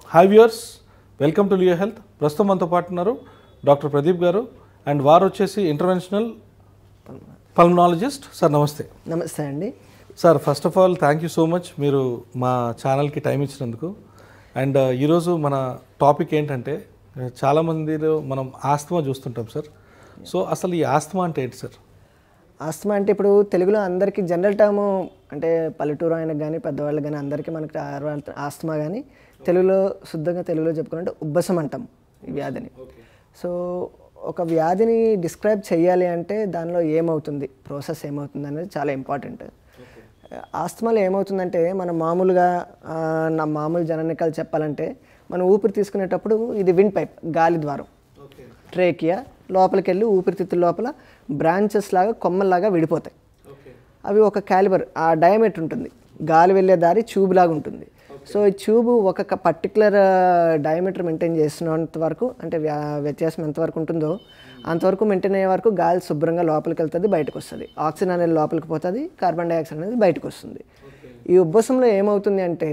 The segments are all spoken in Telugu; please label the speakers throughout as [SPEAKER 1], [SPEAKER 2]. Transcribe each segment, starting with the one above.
[SPEAKER 1] Hi viewers welcome to Leo health ప్రస్తుతం మనతో పాటు ఉన్నారు డాక్టర్ ప్రదీప్ గారు అండ్ వారు వచ్చేసి ఇంటర్వెన్షనల్ పల్మనాలజిస్ట్ సార్ నమస్తే
[SPEAKER 2] నమస్తే అండి
[SPEAKER 1] sir first of all thank you so much మీరు మా ఛానల్కి టైం ఇచ్చినందుకు అండ్ ఈరోజు మన టాపిక్ ఏంటంటే చాలామందిలో మనం ఆస్తమా చూస్తుంటాం సార్ సో అసలు ఈ ఆస్తమా అంటే ఏంటి సార్
[SPEAKER 2] ఆస్తమా అంటే ఇప్పుడు తెలుగులో అందరికీ జనరల్ టర్మ్ అంటే పల్లెటూరు ఆయనకు కానీ పెద్దవాళ్ళకి కానీ అందరికీ మనకి ఆ- ఆస్తమా కానీ తెలుగులో శుద్ధంగా తెలుగులో చెప్పుకోవాలంటే ఉబ్బసం అంటాం ఈ వ్యాధిని సో ఒక వ్యాధిని డిస్క్రైబ్ చేయాలి అంటే దానిలో ఏమవుతుంది ప్రాసెస్ ఏమవుతుంది అనేది చాలా ఇంపార్టెంట్ ఆస్తమాలో ఏమవుతుందంటే మనం మామూలుగా ఆ, నా మామూలు జననికలు చెప్పాలంటే మనం ఊపిరి తీసుకునేటప్పుడు ఇది విండ్ పైప్ గాలి ద్వారం ట్రేకియా లోపలికి వెళ్ళి ఊపిరితిత్తుల లోపల బ్రాంచెస్ లాగా కొమ్మల్లాగా విడిపోతాయి అవి ఒక క్యాలిబర్ ఆ డయామీటర్ ఉంటుంది గాలి వెళ్ళే దారి ట్యూబ్ లాగా ఉంటుంది సో ఈ ట్యూబ్ ఒక పర్టికులర్ డయామీటర్ మెయింటైన్ చేస్తున్నంత వరకు అంటే వ్యా- వ్యత్యాసం ఎంతవరకు ఉంటుందో అంతవరకు మెయింటైన్ అయ్యే వరకు గాలి శుభ్రంగా లోపలికి వెళ్తుంది బయటకు వస్తుంది ఆక్సిజన్ అనేది లోపలికి పోతుంది కార్బన్ డైఆక్సైడ్ అనేది బయటకు వస్తుంది ఈ ఉబ్బసంలో ఏమవుతుంది అంటే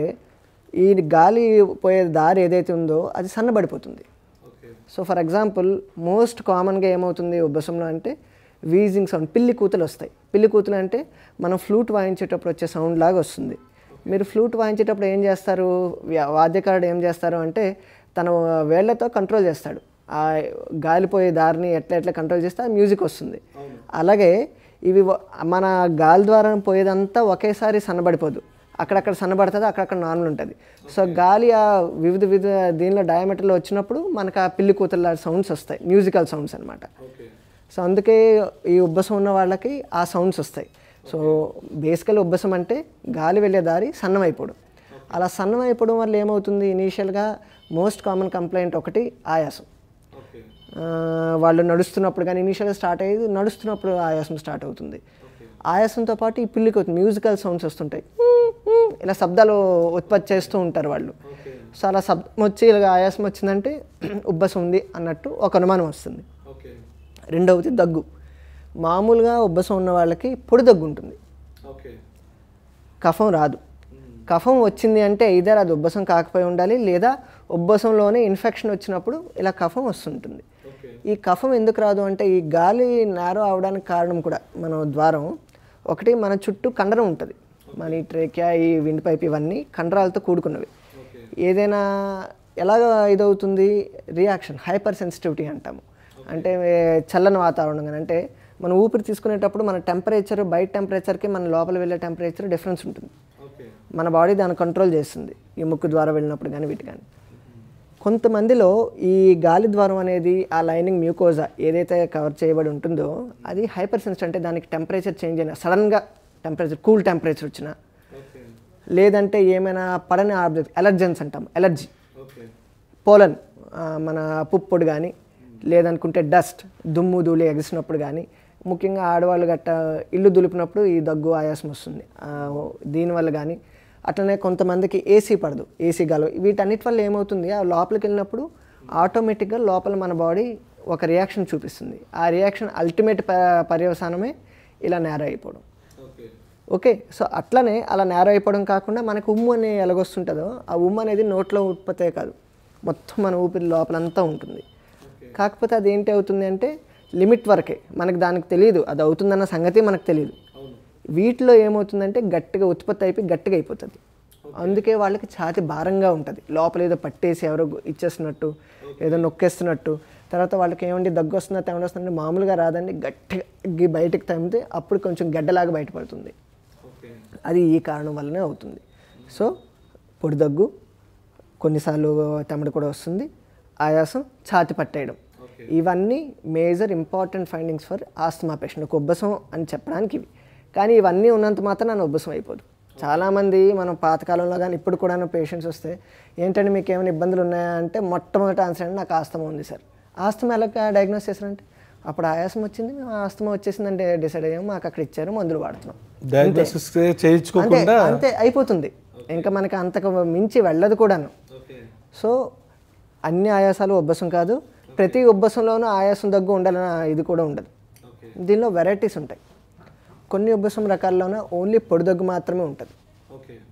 [SPEAKER 2] ఈ గాలి పోయే దారి ఏదైతే ఉందో అది సన్నబడిపోతుంది సో ఫర్ ఎగ్జాంపుల్ మోస్ట్ కామన్గా ఏమవుతుంది ఉబ్బసంలో అంటే వీజింగ్ సౌండ్ పిల్లి కూతులు వస్తాయి పిల్లి కూతులు అంటే మనం ఫ్లూట్ వాయించేటప్పుడు వచ్చే సౌండ్ లాగా వస్తుంది మీరు ఫ్లూట్ వాయించేటప్పుడు ఏం చేస్తారు వ్యా- వాద్యకారుడు ఏం చేస్తారు అంటే తన వేళ్లతో కంట్రోల్ చేస్తాడు ఆ గాలిపోయే దారిని ఎట్లా ఎట్లా కంట్రోల్ చేస్తే ఆ మ్యూజిక్ వస్తుంది అలాగే ఇవి వ- మన గాలి ద్వారా పోయేదంతా ఒకేసారి సన్నబడిపోదు అక్కడక్కడ సన్నబడుతుంది అక్కడక్కడ నార్మల్ ఉంటుంది సో గాలి ఆ వివిధ వివిధ దీనిలో డయామీటర్లో వచ్చినప్పుడు మనకు ఆ పిల్లి కూతుల సౌండ్స్ వస్తాయి మ్యూజికల్ సౌండ్స్ అనమాట సో అందుకే ఈ ఉబ్బసం ఉన్న వాళ్ళకి ఆ సౌండ్స్ వస్తాయి సో బేసికల్ ఉబ్బసం అంటే గాలి వెళ్ళే దారి సన్నమైపోవడం అలా సన్నమైపోవడం వల్ల ఏమవుతుంది ఇనీషియల్గా మోస్ట్ కామన్ కంప్లైంట్ ఒకటి ఆయాసం ఆ, వాళ్ళు నడుస్తున్నప్పుడు కానీ ఇనీషియల్గా స్టార్ట్ అయ్యేది నడుస్తున్నప్పుడు ఆయాసం స్టార్ట్ అవుతుంది ఆయాసంతో పాటు ఈ పిల్లికి మ్యూజికల్ సౌండ్స్ వస్తుంటాయి ఇలా శబ్దాలు ఉత్పత్తి చేస్తూ ఉంటారు వాళ్ళు సో అలా శబ్దం వచ్చి ఇలా ఆయాసం వచ్చిందంటే ఉబ్బసం ఉంది అన్నట్టు ఒక అనుమానం వస్తుంది రెండవది దగ్గు మామూలుగా ఉబ్బసం ఉన్న వాళ్ళకి పొడి దగ్గు ఉంటుంది కఫం రాదు కఫం వచ్చింది అంటే ఇదర్ అది ఉబ్బసం కాకపోయి ఉండాలి లేదా ఉబ్బసంలోనే ఇన్ఫెక్షన్ వచ్చినప్పుడు ఇలా కఫం వస్తుంటుంది ఈ కఫం ఎందుకు రాదు అంటే ఈ గాలి నేరో అవడానికి కారణం కూడా మన ద్వారం ఒకటి మన చుట్టూ కండరం ఉంటుంది మన ఈ ట్రేకియా ఈ విండ్ పైప్ ఇవన్నీ కండరాలతో కూడుకున్నవి ఏదైనా ఎలాగ ఇదవుతుంది రియాక్షన్ హైపర్ సెన్సిటివిటీ అంటాము అంటే చల్లని వాతావరణం కానీ అంటే మనం ఊపిరి తీసుకునేటప్పుడు మన టెంపరేచర్ బయట టెంపరేచర్కి మన లోపల వెళ్ళే టెంపరేచర్ డిఫరెన్స్ ఉంటుంది మన బాడీ దాన్ని కంట్రోల్ చేస్తుంది ఈ ముక్కు ద్వారా వెళ్ళినప్పుడు కానీ వీటి కానీ కొంతమందిలో ఈ గాలి ద్వారం అనేది ఆ లైనింగ్ మ్యూకోజా ఏదైతే కవర్ చేయబడి ఉంటుందో అది హైపర్ సెన్సిటివ్ అంటే దానికి టెంపరేచర్ చేంజ్ అయినా సడన్గా టెంపరేచర్ కూల్ టెంపరేచర్ వచ్చినా లేదంటే ఏమైనా పడని ఆబ్జెక్ట్ ఎలర్జెన్స్ అంటాం ఎలర్జీ పోలన్ ఆ, మన పుప్పొడి కానీ లేదనుకుంటే డస్ట్ దుమ్ము ధూళి ఎగిసినప్పుడు కానీ ముఖ్యంగా ఆడవాళ్ళు గట్ట ఇల్లు దులిపినప్పుడు ఈ దగ్గు ఆయాసం వస్తుంది ఆ, దీనివల్ల కానీ అట్లనే కొంతమందికి ఏసీ పడదు ఏసీ గాలి వీటన్నిటి వల్ల ఏమవుతుంది ఆ లోపలికి వెళ్ళినప్పుడు ఆటోమేటిక్గా లోపల మన బాడీ ఒక రియాక్షన్ చూపిస్తుంది ఆ రియాక్షన్ అల్టిమేట్ పర్యవసానమే ఇలా నేర అయిపోవడం ఓకే సో అట్లనే అలా నేర అయిపోవడం కాకుండా మనకు ఉమ్ము అనే ఎలాగొస్తుంటుందో ఆ ఉమ్ము అనేది నోట్లో ఉత్పత్తే కాదు మొత్తం మన ఊపిరి లోపలంతా ఉంటుంది కాకపోతే అది ఏంటి అవుతుంది అంటే లిమిట్ వరకే మనకు దానికి తెలియదు అది అవుతుందన్న సంగతి మనకు తెలియదు వీటిలో ఏమవుతుందంటే గట్టిగా ఉత్పత్తి అయిపోయి గట్టిగా అయిపోతుంది అందుకే వాళ్ళకి ఛాతి భారంగా ఉంటుంది లోపల ఏదో పట్టేసి ఎవరో ఇచ్చేస్తున్నట్టు ఏదో నొక్కేస్తున్నట్టు తర్వాత వాళ్ళకి ఏమండి దగ్గు వస్తుందా తెమండి వస్తుందంటే మామూలుగా రాదండి గట్టిగా గి- బయటికి తమ్మితే అప్పుడు కొంచెం గడ్డలాగా బయటపడుతుంది అది ఈ కారణం వల్లనే అవుతుంది సో పొడి దగ్గు కొన్నిసార్లు తెమ్మడి కూడా వస్తుంది ఆయాసం ఛాతి పట్టేయడం ఇవన్నీ major important findings for asthma patient ఒక ఉబ్బసం అని చెప్పడానికి ఇవి కానీ ఇవన్నీ ఉన్నంత మాత్రం నన్ను ఉబ్బసం అయిపోదు చాలామంది మనం పాతకాలంలో కానీ ఇప్పుడు కూడా పేషెంట్స్ వస్తే ఏంటంటే మీకు ఏమైనా ఇబ్బందులు ఉన్నాయా అంటే మొట్టమొదటి ఆన్సర్ అంటే నాకు ఆస్తమా ఉంది సార్ ఆస్తమా ఎలా డయాగ్నోస్ చేశారంటే అప్పుడు ఆయాసం వచ్చింది మేము ఆస్తమా వచ్చేసిందంటే డిసైడ్ అయ్యాము మాకు అక్కడ ఇచ్చారు మందులు వాడుతున్నాం
[SPEAKER 1] డయాగ్నోసిస్
[SPEAKER 2] అంతే
[SPEAKER 1] చేయించుకోకుండా
[SPEAKER 2] అంతే అయిపోతుంది ఇంకా మనకి అంతకు మించి వెళ్ళదు కూడాను సో అన్ని ఆయాసాలు ఉబ్బసం కాదు ప్రతి ఉబ్బసంలోనూ ఆయాసం దగ్గు ఉండాలన్న ఇది కూడా ఉండదు దీనిలో వెరైటీస్ ఉంటాయి కొన్ని ఉబ్బసం రకాల్లోనే ఓన్లీ పొడి దగ్గు మాత్రమే ఉంటుంది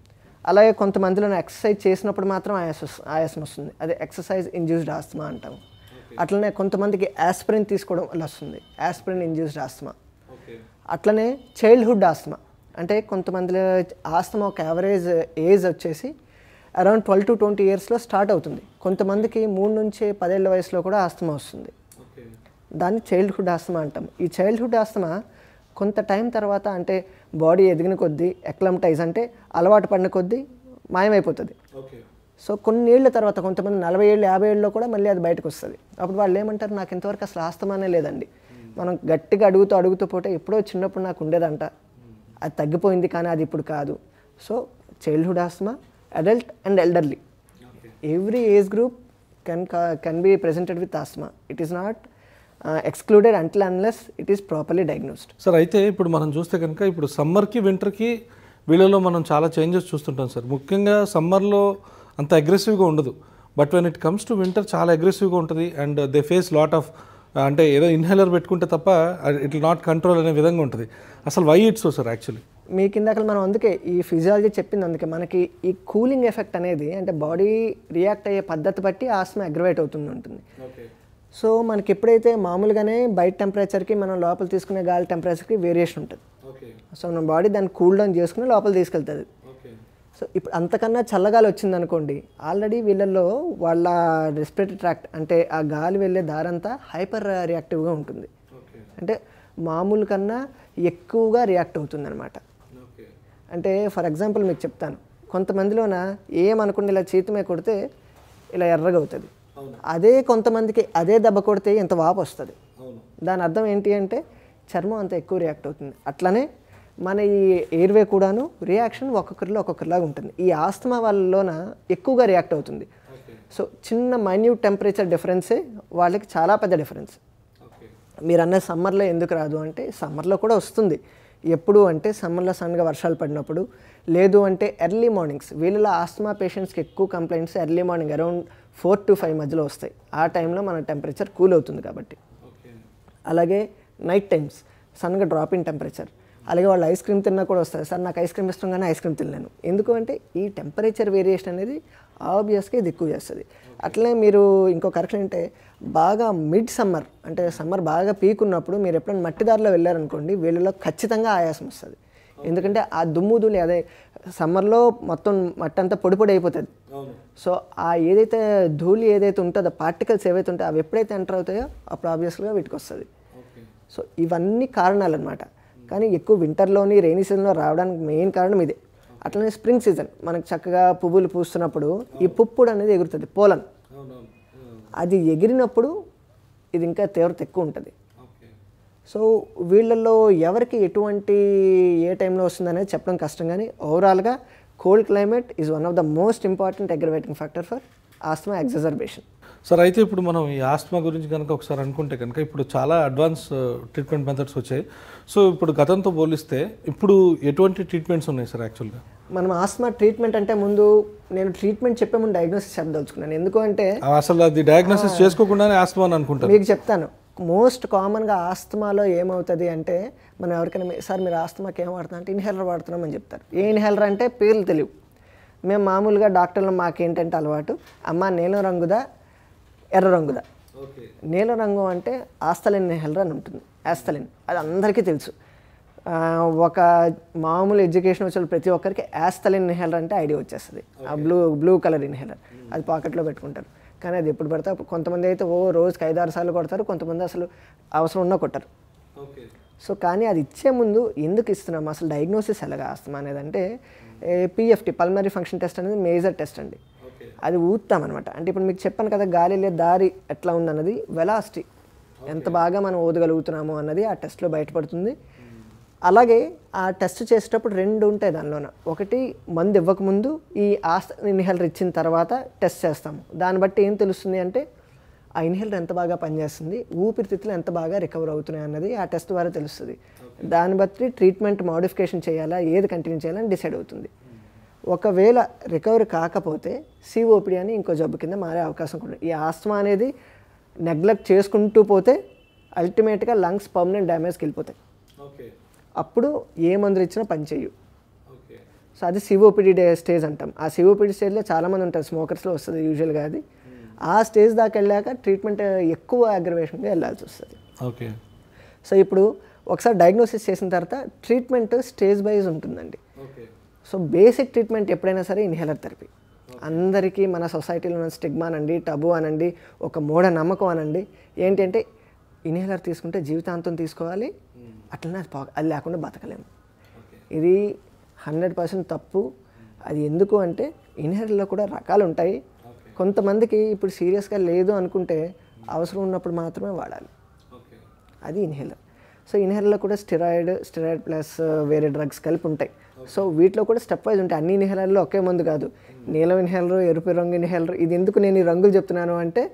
[SPEAKER 2] అలాగే కొంతమందిలో ఎక్సర్సైజ్ చేసినప్పుడు మాత్రం ఆయాస వస్- ఆయాసం వస్తుంది అదే ఎక్సర్సైజ్ ఇండ్యూస్డ్ ఆస్తమా అంటాము అట్లనే కొంతమందికి ఆస్పిరిన్ తీసుకోవడం వల్ల వస్తుంది ఆస్పిరిన్ ఇండ్యూస్డ్ ఆస్తమా
[SPEAKER 1] ఓకే
[SPEAKER 2] అట్లనే చైల్డ్హుడ్ ఆస్తమా అంటే కొంతమందిలో ఆస్తమా ఒక యావరేజ్ ఏజ్ వచ్చేసి అరౌండ్ ట్వెల్వ్ టు ట్వంటీ ఇయర్స్లో స్టార్ట్ అవుతుంది కొంతమందికి మూడు నుంచి పదేళ్ల వయసులో కూడా ఆస్తమా వస్తుంది
[SPEAKER 1] ఓకే
[SPEAKER 2] దాన్ని చైల్డ్హుడ్ ఆస్తమా అంటాం ఈ చైల్డ్హుడ్ ఆస్తమా కొంత టైం తర్వాత అంటే బాడీ ఎదిగిన కొద్దీ ఎక్లమ్టైజ్ అంటే అలవాటు పడిన కొద్దీ మాయమైపోతుంది
[SPEAKER 1] ఓకే
[SPEAKER 2] సో కొన్ని ఏళ్ళ తర్వాత కొంతమంది నలభై ఏళ్ళు యాభై ఏళ్ళలో కూడా మళ్ళీ అది బయటకు వస్తుంది అప్పుడు వాళ్ళు ఏమంటారు నాకు ఇంతవరకు అసలు ఆస్తమానే లేదండి మనం గట్టిగా అడుగుతూ అడుగుతూ పోతే ఎప్పుడో చిన్నప్పుడు నాకు ఉండేదంట అది తగ్గిపోయింది కానీ అది ఇప్పుడు కాదు so childhood asthma adult and elderly
[SPEAKER 1] okay
[SPEAKER 2] every age group can can be presented with asthma it is not excluded until unless it is properly diagnosed
[SPEAKER 1] sir అయితే ఇప్పుడు మనం చూస్తే కనుక ఇప్పుడు సమ్మర్కి వింటర్కి వీళ్ళలో మనం చాలా చేంజెస్ చూస్తుంటాం సార్ ముఖ్యంగా సమ్మర్లో అంత అగ్రెసివ్గా ఉండదు but when it comes to winter చాలా అగ్రెసివ్గా ఉంటుంది and they face lot of అంటే ఏదో ఇన్హేలర్ పెట్టుకుంటే తప్ప ఇట్ నాట్ కంట్రోల్ అనే విధంగా ఉంటుంది అసలు why it's so sir actually
[SPEAKER 2] మీ కిందాక మనం అందుకే ఈ ఫిజియాలజీ చెప్పింది అందుకే మనకి ఈ కూలింగ్ ఎఫెక్ట్ అనేది అంటే బాడీ రియాక్ట్ అయ్యే పద్ధతి బట్టి ఆస్మా అగ్రవేట్ అవుతుంది ఉంటుంది
[SPEAKER 1] ఓకే
[SPEAKER 2] సో మనకి ఎప్పుడైతే మామూలుగానే బయట టెంపరేచర్కి మనం లోపల తీసుకునే గాలి టెంపరేచర్కి వేరియేషన్ ఉంటుంది
[SPEAKER 1] ఓకే
[SPEAKER 2] సో మన బాడీ దాన్ని కూల్ డౌన్ చేసుకుని లోపల తీసుకెళ్తుంది
[SPEAKER 1] ఓకే
[SPEAKER 2] సో ఇప్పుడు అంతకన్నా చల్లగాలి వచ్చింది అనుకోండి ఆల్రెడీ వీళ్ళల్లో వాళ్ళ రెస్పిరేటరీ ట్రాక్ట్ అంటే ఆ గాలి వెళ్ళే దారంతా హైపర్ రియాక్టివ్గా ఉంటుంది
[SPEAKER 1] ఓకే
[SPEAKER 2] అంటే మామూలు కన్నా ఎక్కువగా రియాక్ట్ అవుతుంది అనమాట
[SPEAKER 1] ఓకే
[SPEAKER 2] అంటే ఫర్ ఎగ్జాంపుల్ మీకు చెప్తాను కొంతమందిలోన ఏమనుకుంటే ఇలా చేతి మీద కొడితే ఇలా ఎర్రగా అవుతుంది
[SPEAKER 1] అవును.
[SPEAKER 2] అదే కొంతమందికి అదే దెబ్బ కొడితే ఇంత వాపు వస్తుంది
[SPEAKER 1] అవును
[SPEAKER 2] దాని అర్థం ఏంటి అంటే చర్మం అంత ఎక్కువ రియాక్ట్ అవుతుంది అట్లనే మన ఈ ఎయిర్వే కూడాను రియాక్షన్ ఒక్కొక్కరిలో ఒక్కొక్కరిలాగా ఉంటుంది ఈ ఆస్తమా వాళ్ళలోన ఎక్కువగా రియాక్ట్ అవుతుంది
[SPEAKER 1] ఓకే
[SPEAKER 2] సో చిన్న మైన్యూట్ టెంపరేచర్ డిఫరెన్సే వాళ్ళకి చాలా పెద్ద డిఫరెన్స్
[SPEAKER 1] ఓకే
[SPEAKER 2] మీరు అన్న సమ్మర్లో ఎందుకు రాదు అంటే సమ్మర్లో కూడా వస్తుంది ఎప్పుడు అంటే సమ్మర్లో సన్నగా వర్షాలు పడినప్పుడు లేదు అంటే ఎర్లీ మార్నింగ్స్ వీళ్ళలో ఆస్తమా పేషెంట్స్కి ఎక్కువ complaints early morning around four to five మధ్యలో వస్తాయి ఆ టైంలో మన టెంపరేచర్ కూల్ అవుతుంది కాబట్టి
[SPEAKER 1] ఓకే
[SPEAKER 2] అలాగే నైట్ టైమ్స్ సన్నగా డ్రాప్ ఇన్ టెంపరేచర్ అలాగే వాళ్ళు ఐస్ క్రీమ్ తిన్నా కూడా వస్తుంది సార్ నాకు ఐస్ క్రీమ్ ఇష్టం కానీ ఐస్ క్రీమ్ తినలేను ఎందుకు అంటే ఈ టెంపరేచర్ వేరియేషన్ అనేది ఆబ్వియస్గా ఇది ఎక్కువ చేస్తుంది అట్లనే మీరు ఇంకో కరెక్షన్ అంటే బాగా మిడ్ సమ్మర్ అంటే సమ్మర్ బాగా పీక్ ఉన్నప్పుడు మీరు ఎప్పుడైనా మట్టి దారిలో వెళ్ళారనుకోండి వీళ్ళలో ఖచ్చితంగా ఆయాసం వస్తుంది ఎందుకంటే ఆ దుమ్ము ధూళి అదే సమ్మర్లో మొత్తం మట్టి అంతా పొడి పొడి అయిపోతుంది
[SPEAKER 1] అవును
[SPEAKER 2] సో ఆ ఏదైతే ధూళి ఏదైతే ఉంటుందో పార్టికల్స్ ఏవైతే ఉంటాయో అవి ఎప్పుడైతే ఎంటర్ అవుతాయో అప్పుడు ఆబ్వియస్గా వీటికి వస్తుంది
[SPEAKER 1] ఓకే
[SPEAKER 2] సో ఇవన్నీ కారణాలు అనమాట కానీ ఎక్కువ వింటర్లోని రైనీ సీజన్లో రావడానికి మెయిన్ కారణం ఇదే అట్లనే స్ప్రింగ్ సీజన్ మనకు చక్కగా పువ్వులు పూస్తున్నప్పుడు ఈ పుప్పుడు అనేది ఎగురుతుంది పోలన్
[SPEAKER 1] అవునవును
[SPEAKER 2] అది ఎగిరినప్పుడు ఇది ఇంకా తీవ్రత ఎక్కువ ఉంటుంది
[SPEAKER 1] ఓకే
[SPEAKER 2] సో వీళ్ళల్లో ఎవరికి ఎటువంటి ఏ టైంలో వస్తుందనేది చెప్పడం కష్టం కానీ ఓవరాల్గా cold climate is one of the most important aggravating factor for asthma exacerbation
[SPEAKER 1] sir అయితే ఇప్పుడు మనం ఈ ఆస్మా గురించి కనుక ఒకసారి అనుకుంటే కనుక ఇప్పుడు చాలా అడ్వాన్స్ ట్రీట్మెంట్ మెథడ్స్ వచ్చాయి సో ఇప్పుడు గతంతో పోలిస్తే ఇప్పుడు ఎటువంటి ట్రీట్మెంట్స్ ఉన్నాయి సార్ యాక్చువల్గా
[SPEAKER 2] మనం ఆస్మా ట్రీట్మెంట్ అంటే ముందు నేను ట్రీట్మెంట్ చెప్పే ముందు డయాగ్నోసిస్ చెప్పదలుచుకున్నాను ఎందుకు అంటే
[SPEAKER 1] అసలు అది డయాగ్నోసిస్ చేసుకోకుండానే ఆస్మా అని అనుకుంటారు
[SPEAKER 2] మీకు చెప్తాను మోస్ట్ కామన్గా ఆస్తమాలో ఏమవుతుంది అంటే మనం ఎవరికైనా మీ- సార్ మీరు ఆస్తమాకి ఏం వాడుతున్నా అంటే ఇన్హేలర్ వాడుతున్నామని చెప్తారు ఏ ఇన్హేలర్ అంటే పేర్లు తెలియవు మేము మామూలుగా డాక్టర్లు మాకేంటంటే అలవాటు అమ్మ నీలం రంగుదా ఎర్ర రంగుదా
[SPEAKER 1] ఓకే
[SPEAKER 2] నీలం రంగు అంటే ఆస్తలిన్ ఇన్హేలర్ అని ఉంటుంది ఆస్తలిన్ అది అందరికీ తెలుసు ఆ, ఒక మామూలు ఎడ్యుకేషన్ వచ్చిన ప్రతి ఒక్కరికి ఆస్తలిన్ ఇన్హేలర్ అంటే ఐడియా వచ్చేస్తుంది ఆ బ్లూ బ్లూ కలర్ ఇన్హేలర్ అది పాకెట్లో పెట్టుకుంటారు కానీ అది ఎప్పుడు పడితే అప్పుడు కొంతమంది అయితే ఓ రోజుకి ఐదారు సార్లు కొడతారు కొంతమంది అసలు అవసరం ఉన్నా కొట్టరు
[SPEAKER 1] ఓకే
[SPEAKER 2] సో కానీ అది ఇచ్చే ముందు ఎందుకు ఇస్తున్నాం అసలు డయాగ్నోసిస్ ఎలాగా ఆస్తమా అనేది అంటే పిఎఫ్టీ పల్మరీ ఫంక్షన్ టెస్ట్ అనేది మేజర్ టెస్ట్ అండి
[SPEAKER 1] ఓకే
[SPEAKER 2] అది ఊతామన్నమాట అంటే ఇప్పుడు మీకు చెప్పాను కదా గాలి వెళ్ళే దారి ఎట్లా ఉందన్నది వెలాసిటీ ఎంత బాగా మనం ఊదగలుగుతున్నాము అన్నది ఆ టెస్ట్లో బయటపడుతుంది అలాగే ఆ టెస్ట్ చేసేటప్పుడు రెండు ఉంటాయి దానిలోన ఒకటి మందు ఇవ్వకముందు ఈ ఆస్త ఇన్హేలర్ ఇచ్చిన తర్వాత టెస్ట్ చేస్తాము దాన్ని బట్టి ఏం తెలుస్తుంది అంటే ఆ ఇన్హేలర్ ఎంత బాగా పనిచేస్తుంది ఊపిరితిత్తులు ఎంత బాగా రికవర్ అవుతున్నాయి అన్నది ఆ టెస్ట్ ద్వారా తెలుస్తుంది దాన్ని బట్టి ట్రీట్మెంట్ మోడిఫికేషన్ చేయాలా ఏది కంటిన్యూ చేయాలని డిసైడ్ అవుతుంది ఒకవేళ రికవరీ కాకపోతే సిఓపిడి అని ఇంకో జబ్బు కింద మారే అవకాశం కూడా ఉంది. ఈ ఆస్మా అనేది నెగ్లెక్ట్ చేసుకుంటూ పోతే అల్టిమేట్గా లంగ్స్ పర్మనెంట్ డ్యామేజ్కి వెళ్ళిపోతాయి
[SPEAKER 1] ఓకే
[SPEAKER 2] అప్పుడు ఏ మందులు ఇచ్చినా పనిచేయు
[SPEAKER 1] ఓకే
[SPEAKER 2] సో అది సిఓపిడి డే స్టేజ్ అంటాం ఆ సిఓపిడి స్టేజ్లో చాలామంది ఉంటారు స్మోకర్స్లో వస్తుంది యూజువల్గా అది ఆ స్టేజ్ దాకా వెళ్ళాక ట్రీట్మెంట్ ఎక్కువ అగ్రవేషన్గా వెళ్ళాల్సి వస్తుంది
[SPEAKER 1] ఓకే
[SPEAKER 2] సో ఇప్పుడు ఒకసారి డయాగ్నోసిస్ చేసిన తర్వాత ట్రీట్మెంట్ స్టేజ్ వైజ్ ఉంటుందండి
[SPEAKER 1] ఓకే
[SPEAKER 2] సో బేసిక్ ట్రీట్మెంట్ ఎప్పుడైనా సరే ఇన్హేలర్ థెరపీ అందరికీ మన సొసైటీలో ఉన్న స్టిగ్మా అనండి టబు అనండి ఒక మూఢ నమ్మకం అనండి ఏంటంటే ఇన్హేలర్ తీసుకుంటే జీవితాంతం తీసుకోవాలి అట్లనే అది పా- అది లేకుండా బతకలేము ఇది హండ్రెడ్ పర్సెంట్ తప్పు అది ఎందుకు అంటే ఇన్హేలర్లో కూడా రకాలు ఉంటాయి కొంతమందికి ఇప్పుడు సీరియస్గా లేదు అనుకుంటే అవసరం ఉన్నప్పుడు మాత్రమే వాడాలి
[SPEAKER 1] ఓకే
[SPEAKER 2] అది ఇన్హేలర్ సో ఇన్హేలర్లో కూడా స్టెరాయిడ్ స్టెరాయిడ్ ప్లస్ వేరే డ్రగ్స్ కలిపి ఉంటాయి సో వీటిలో కూడా స్టెప్ వైజ్ ఉంటాయి అన్ని ఇన్హేలర్లో ఒకే మందు కాదు నీలం ఇన్హేలర్ ఎరుపు రంగు ఇన్హేలర్ ఇది ఎందుకు నేను ఈ రంగులు చెప్తున్నాను అంటే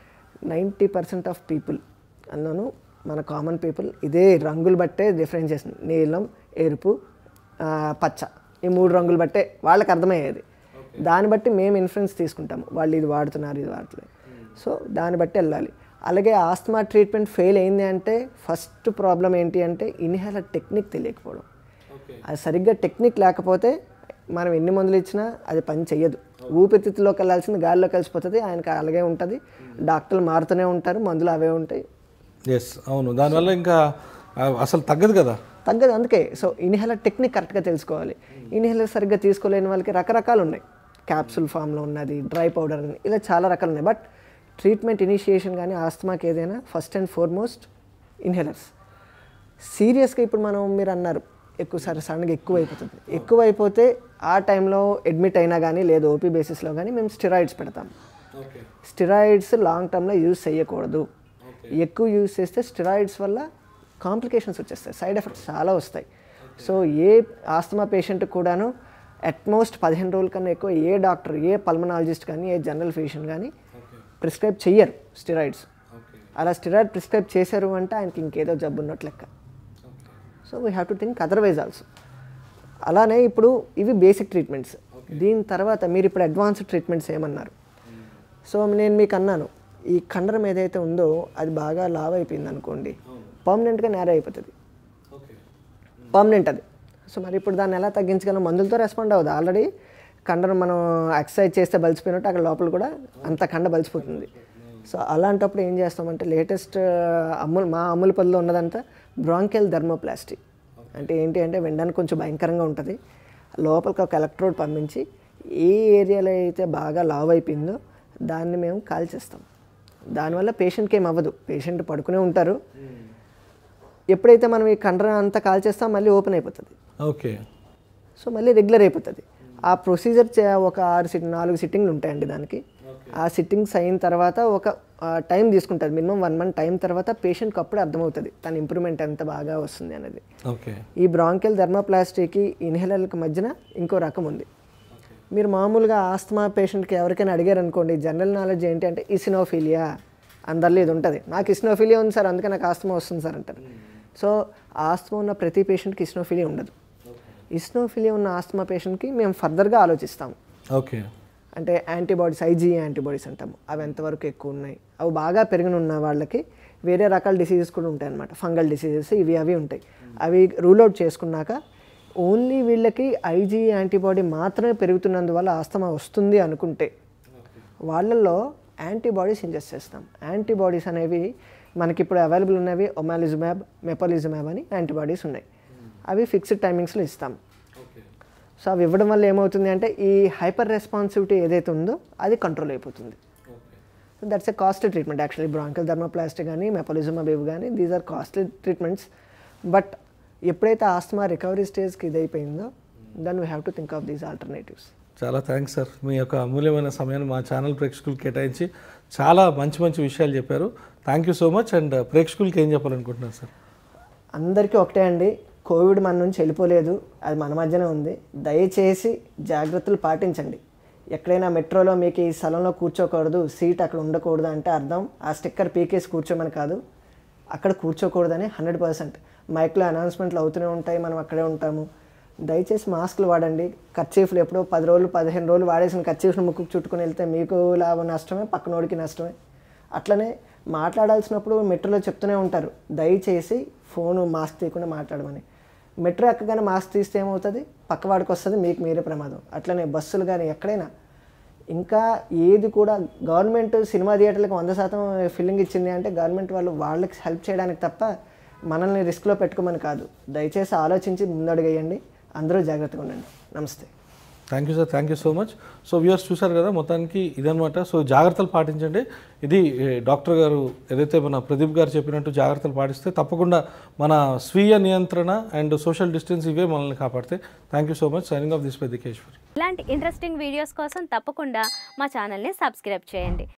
[SPEAKER 2] నైంటీ పర్సెంట్ ఆఫ్ పీపుల్ అందులోనూ మన కామన్ పీపుల్ ఇదే రంగులు బట్టే డిఫరెన్స్ చేస్తుంది నీలం ఎరుపు ఆ, పచ్చ ఈ మూడు రంగులు బట్టే వాళ్ళకి అర్థమయ్యేది దాన్ని బట్టి మేము ఇన్ఫ్లుయెన్స్ తీసుకుంటాము వాళ్ళు ఇది వాడుతున్నారు ఇది వాడట్లేదు సో దాన్ని బట్టి వెళ్ళాలి అలాగే ఆస్తమా ట్రీట్మెంట్ ఫెయిల్ అయింది అంటే ఫస్ట్ ప్రాబ్లం ఏంటి అంటే ఇన్హేలర్ టెక్నిక్ తెలియకపోవడం
[SPEAKER 1] ఓకే
[SPEAKER 2] అది సరిగ్గా టెక్నిక్ లేకపోతే మనం ఎన్ని మందులు ఇచ్చినా అది పని చెయ్యదు ఊపిరితిత్తులోకి వెళ్ళాల్సింది గాలిలో కలిసిపోతుంది ఆయనకి అలాగే ఉంటుంది డాక్టర్లు మారుతూనే ఉంటారు మందులు అవే ఉంటాయి
[SPEAKER 1] ఎస్ అవును దానివల్ల ఇంకా ఆ, అసలు తగ్గదు కదా
[SPEAKER 2] తగ్గదు అందుకే సో ఇన్హేలర్ టెక్నిక్ కరెక్ట్గా తెలుసుకోవాలి ఇన్హేలర్ సరిగ్గా తీసుకోలేని వాళ్ళకి రకరకాలు ఉన్నాయి క్యాప్సూల్ ఫామ్లో ఉన్నది డ్రై పౌడర్ అని ఇలా చాలా రకాలు ఉన్నాయి బట్ ట్రీట్మెంట్ ఇనిషియేషన్ కానీ ఆస్తమాకి ఏదైనా ఫస్ట్ అండ్ ఫార్మోస్ట్ ఇన్హేలర్స్ సీరియస్గా ఇప్పుడు మనం మీరు అన్నారు ఎక్కువ సరే సడన్గా ఎక్కువ అయిపోతుంది ఎక్కువ అయిపోతే ఆ టైంలో అడ్మిట్ అయినా కానీ లేదు ఓపీ బేసిస్లో కానీ మేము స్టిరాయిడ్స్ పెడతాం
[SPEAKER 1] ఓకే
[SPEAKER 2] స్టిరాయిడ్స్ లాంగ్ టర్మ్లో యూజ్ చేయకూడదు ఎక్కువ యూజ్ చేస్తే స్టిరాయిడ్స్ వల్ల కాంప్లికేషన్స్ వచ్చేస్తాయి సైడ్ ఎఫెక్ట్స్ చాలా వస్తాయి సో ఏ ఆస్తమా పేషెంట్ కూడాను అట్మోస్ట్ పదిహేను రోజుల కన్నా ఎక్కువ ఏ డాక్టర్ ఏ పల్మనాలజిస్ట్ కానీ ఏ జనరల్ ఫిజిషియన్ కానీ ప్రిస్క్రైబ్ చెయ్యరు స్టిరాయిడ్స్
[SPEAKER 1] ఓకే
[SPEAKER 2] అలా స్టిరాయిడ్ ప్రిస్క్రైబ్ చేశారు అంటే ఆయనకి ఇంకేదో జబ్బు ఉన్నట్లు లెక్క so we have to think otherwise also అలానే ఇప్పుడు ఇవి బేసిక్ ట్రీట్మెంట్స్ దీని తర్వాత మీరు ఇప్పుడు అడ్వాన్స్డ్ ట్రీట్మెంట్స్ ఏమన్నారు సో నేను మీకు అన్నాను ఈ కండరం ఏదైతే ఉందో అది బాగా లావ్ అయిపోయింది అనుకోండి పర్మనెంట్గా నేర అయిపోతుంది
[SPEAKER 1] ఓకే
[SPEAKER 2] పర్మనెంట్ అది సో మరి ఇప్పుడు దాన్ని ఎలా తగ్గించగలం మందులతో రెస్పాండ్ అవ్వదు ఆల్రెడీ కండరం మనం ఎక్సర్సైజ్ చేస్తే బలిసిపోయినట్టు అక్కడ లోపల కూడా అంత కండ బలిసిపోతుంది సో అలాంటప్పుడు ఏం చేస్తామంటే లేటెస్ట్ అమ్ముల్ మా అమ్ముల పదిలో ఉన్నదంతా బ్రాంకెల్ థర్మోప్లాస్టీ అంటే ఏంటి అంటే వినడానికి కొంచెం భయంకరంగా ఉంటుంది లోపలికి ఒక ఎలక్ట్రోడ్ పంపించి ఏ ఏరియాలో అయితే బాగా లావ్ అయిపోయిందో దాన్ని మేము కాల్చేస్తాం దానివల్ల పేషెంట్కి ఏం అవ్వదు పేషెంట్ పడుకునే ఉంటారు ఎప్పుడైతే మనం ఈ కండరం అంతా కాల్చేస్తాం మళ్ళీ ఓపెన్ అయిపోతుంది
[SPEAKER 1] ఓకే
[SPEAKER 2] సో మళ్ళీ రెగ్యులర్ అయిపోతుంది ఆ ప్రొసీజర్ చే ఒక ఆరు సిట్ నాలుగు సిట్టింగ్లు ఉంటాయండి దానికి ఆ సిట్టింగ్స్ అయిన తర్వాత ఒక టైం తీసుకుంటుంది మినిమం వన్ మంత్ టైం తర్వాత పేషెంట్కి అప్పుడే అర్థమవుతుంది తన ఇంప్రూవ్మెంట్ ఎంత బాగా వస్తుంది అనేది
[SPEAKER 1] ఓకే
[SPEAKER 2] ఈ బ్రాంకెల్ థర్మోప్లాస్టీకి ఇన్హేలర్కి మధ్యన ఇంకో రకం ఉంది మీరు మామూలుగా ఆస్తమా పేషెంట్కి ఎవరికైనా అడిగారు అనుకోండి జనరల్ నాలెడ్జ్ ఏంటి అంటే ఇసినోఫీలియా అందరిలో ఇది ఉంటుంది నాకు ఇసినోఫీలియా ఉంది సార్ అందుకే నాకు ఆస్తమా వస్తుంది సార్ అంటారు సో ఆస్తమా ఉన్న ప్రతి పేషెంట్కి ఇసినోఫీలియా ఉండదు ఇసినోఫీలియా ఉన్న ఆస్తమా పేషెంట్కి మేము ఫర్దర్గా ఆలోచిస్తాము
[SPEAKER 1] ఓకే
[SPEAKER 2] అంటే యాంటీబాడీస్ ఐజీ యాంటీబాడీస్ అంటాము అవి ఎంతవరకు ఎక్కువ ఉన్నాయి అవి బాగా పెరిగిన ఉన్న వాళ్ళకి వేరే రకాల డిసీజెస్ కూడా ఉంటాయి అన్నమాట ఫంగల్ డిసీజెస్ ఇవి అవి ఉంటాయి అవి రూల్ అవుట్ చేసుకున్నాక ఓన్లీ వీళ్ళకి ఐజీ యాంటీబాడీ మాత్రమే పెరుగుతున్నందువల్ల ఆస్తమా వస్తుంది అనుకుంటే వాళ్ళల్లో యాంటీబాడీస్ ఇంజెస్ట్ చేస్తాం యాంటీబాడీస్ అనేవి మనకి ఇప్పుడు అవైలబుల్ ఉన్నవి ఒమాలిజుమాబ్ మెపాలిజుమాబ్ అని యాంటీబాడీస్ ఉన్నాయి అవి ఫిక్స్డ్ టైమింగ్స్లో ఇస్తాం
[SPEAKER 1] ఓకే
[SPEAKER 2] సో అవి ఇవ్వడం వల్ల ఏమవుతుంది అంటే ఈ హైపర్ రెస్పాన్సివిటీ ఏదైతే ఉందో అది కంట్రోల్ అయిపోతుంది
[SPEAKER 1] okay
[SPEAKER 2] that's a costly treatment actually bronchial thermoplastic కానీ మెపాలిజం అవి కానీ these are costly treatments but ఎప్పుడైతే ఆస్తమా రికవరీ స్టేజ్కి ఇది అయిపోయిందో then we have to think of these alternatives
[SPEAKER 1] చాలా థ్యాంక్స్ సార్ మీ యొక్క అమూల్యమైన సమయాన్ని మా ఛానల్ ప్రేక్షకులకు కేటాయించి చాలా మంచి మంచి విషయాలు చెప్పారు thank you so much and ప్రేక్షకులకి ఏం చెప్పాలనుకుంటున్నారు సార్
[SPEAKER 2] అందరికీ ఒకటే అండి కోవిడ్ మన నుంచి వెళ్ళిపోలేదు అది మన మధ్యనే ఉంది దయచేసి జాగ్రత్తలు పాటించండి ఎక్కడైనా మెట్రోలో మీకు ఈ స్థలంలో కూర్చోకూడదు సీట్ అక్కడ ఉండకూడదు అంటే అర్థం ఆ స్టిక్కర్ పీకేసి కూర్చోమని కాదు అక్కడ కూర్చోకూడదని హండ్రెడ్ పర్సెంట్ మైక్లో అనౌన్స్మెంట్లు అవుతూనే ఉంటాయి మనం అక్కడే ఉంటాము దయచేసి మాస్కులు వాడండి కర్చీఫ్లు ఎప్పుడో పది రోజులు పదిహేను రోజులు వాడేసిన కర్చీఫ్లు ముక్కుకు చుట్టుకుని వెళ్తే మీకు లాభం నష్టమే పక్కనోడికి నష్టమే అట్లనే మాట్లాడాల్సినప్పుడు మెట్రోలో చెప్తూనే ఉంటారు దయచేసి ఫోను మాస్క్ తీయకుండా మాట్లాడమని మెట్రో ఎక్కగానే మాస్క్ తీస్తే ఏమవుతుంది పక్కవాడికి వస్తుంది మీకు మీరే ప్రమాదం అట్లనే బస్సులు కానీ ఎక్కడైనా ఇంకా ఏది కూడా గవర్నమెంట్ సినిమా థియేటర్లకు వంద శాతం ఫిల్లింగ్ ఇచ్చింది అంటే గవర్నమెంట్ వాళ్ళు వాళ్ళకి హెల్ప్ చేయడానికి తప్ప మనల్ని రిస్క్లో పెట్టుకోమని కాదు దయచేసి ఆలోచించి ముందడుగేయండి అందరూ జాగ్రత్తగా ఉండండి నమస్తే
[SPEAKER 1] thank you sir thank you so much so viewers చూశారు కదా మొత్తానికి ఇదనమాట సో జాగ్రత్తలు పాటించండి ఇది ఏ, డాక్టర్ గారు ఏదైతే మన ప్రదీప్ గారు చెప్పినట్టు జాగ్రత్తలు పాటిస్తే తప్పకుండా మన స్వీయ నియంత్రణ అండ్ సోషల్ డిస్టెన్స్ ఇవే మనల్ని కాపాడితే thank you so much signing off this Peddikeshwar
[SPEAKER 3] ఇలాంటి ఇంట్రెస్టింగ్ వీడియోస్ కోసం తప్పకుండా మా ఛానల్ని సబ్స్క్రైబ్ చేయండి